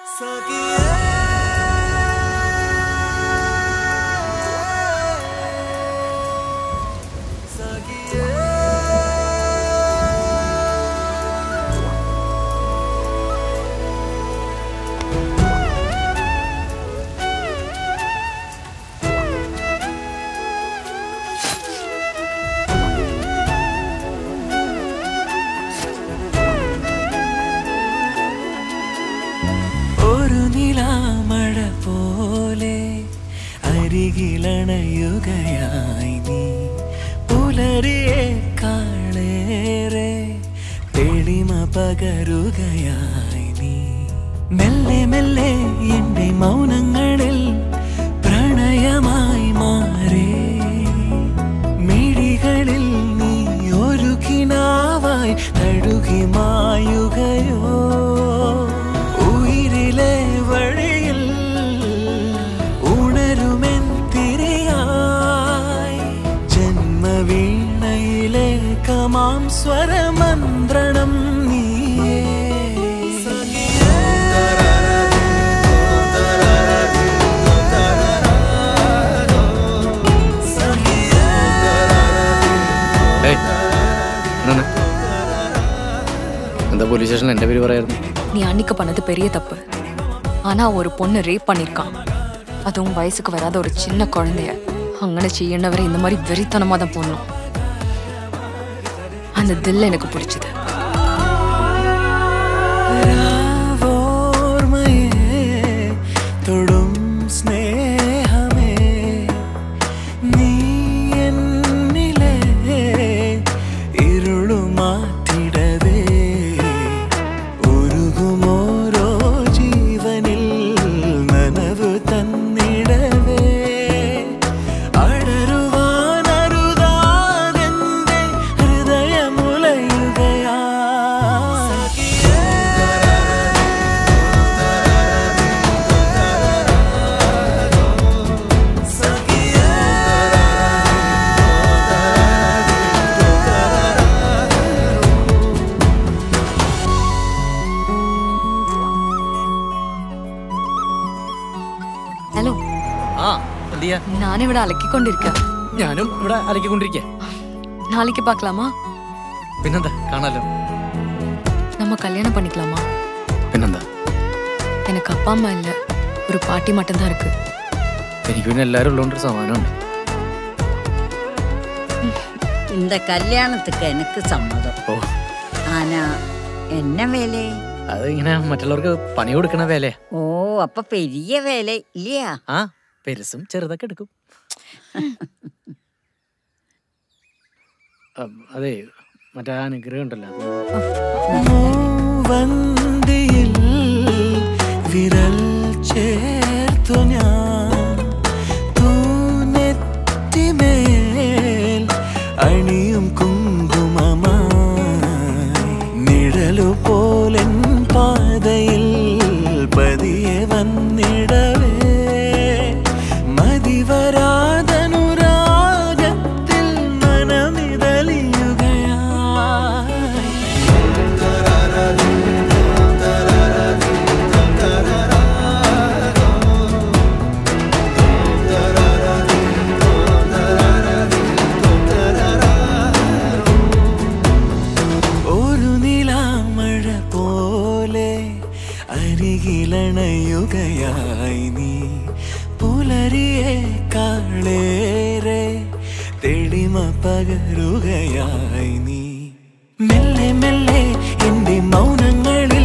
ഒരു നിലാമഴ പോലെ അരികിലണയുകയായി നീ പുലരിയെ കാളേറെ തെളിമ പകരുകയായി നീ മെല്ലെ മെല്ലെ എന്റെ മൗനങ്ങളിൽ പ്രണയമായി മാറേ മിഴികളിൽ നീ ഒരു കിനാവായി തഴുകി മായുകയോ ഉയിരിലെ വഴിയിൽ ഉണരുമെൻ തിരിയായി ജന്മവീണയിലെ കമാം സ്വരമന്ത്രണം നീയേ ഏയ്, എന്നാണ്? എന്താ പോലീസ് സ്റ്റേഷനിൽ എന്റെ പേര് പറയായിരുന്നു நீ அன்னைக்கு பண்ணது பெரிய தப்பு ஆனா ஒரு பொண்ணு ரேப் பண்ணிருக்கான் அதுவும் வயசுக்கு வராத ஒரு சின்ன குழந்தைய അങ്ങനെ ചെയ്യേണ്ടവരെ இந்த மாதிரி வெறித்தனமா தான் போடணும் அந்த தில் எனக்கு பிடிச்சது രാവോർമ്മയെ തൊടും സ്നേഹമേ നീ എന്നിലെ ഇരുളുമാറ്റിടവേ ഉരുകുമോരോ ജീവനിൽ നനവ് തന്നിടവേ അടരുവാനരുതാതെന്റെ ഹൃദയമുലയുകയാ ഹലോ ആ എന്ത് ചെയ്യാ ഞാനിവിടെ അലക്കിക്കൊണ്ടിരിക്ക ഞാനും ഇവിടെ അലക്കിക്കൊണ്ടിരിക്കേ நாளைக்கு பார்க்கலாமா പിന്നെന്താ കാണാലോ நம்ம கல்யாணம் பண்ணிக்கலாமா പിന്നെന്താ எனக்கு அப்பா அம்மா இல்ல ஒரு பாட்டி மட்டும்தான் இருக்கு എനിക്ക് പിന്നെ എല്ലാവരും ഉള്ളതുകൊണ്ട് ഒരു സമാനമുണ്ട് இந்த கல்யாணத்துக்கு எனக்கு சம்மதம் ഓ ஆனா என்ன வேலை അത് ഇങ്ങനെ മറ്റുള്ളവർക്ക് പണി കൊടുക്കണ വേലേ ஓ அப்ப பெரிய வேலை இல்லையா ആ പെരുസും ചെറുതൊക്കെ എടുക്കും അം, അതെ മറ്റേ ആ അനുഗ്രഹം ഉണ്ടല്ലോ വന്തിയിൽ വിരൽ ചേർത്തു ഞാൻ തൂനെറ്റിമേൽ അണിയും കുങ്കുമമായി നിഴലു പോലൻ പാതയിൽ പതിയെ വന്നിടവേ മതിവരാതനുരാഗത്തിൽ മനമിതലിയുകയായി ഒരു നിലാമഴ പോലെ അരികിലണയുകയായി നീ പുലരിയെ കാളേറെ തെളിമ പകരുകയായി നീ മെല്ലെ മെല്ലെ എന്റെ മൗനങ്ങളിൽ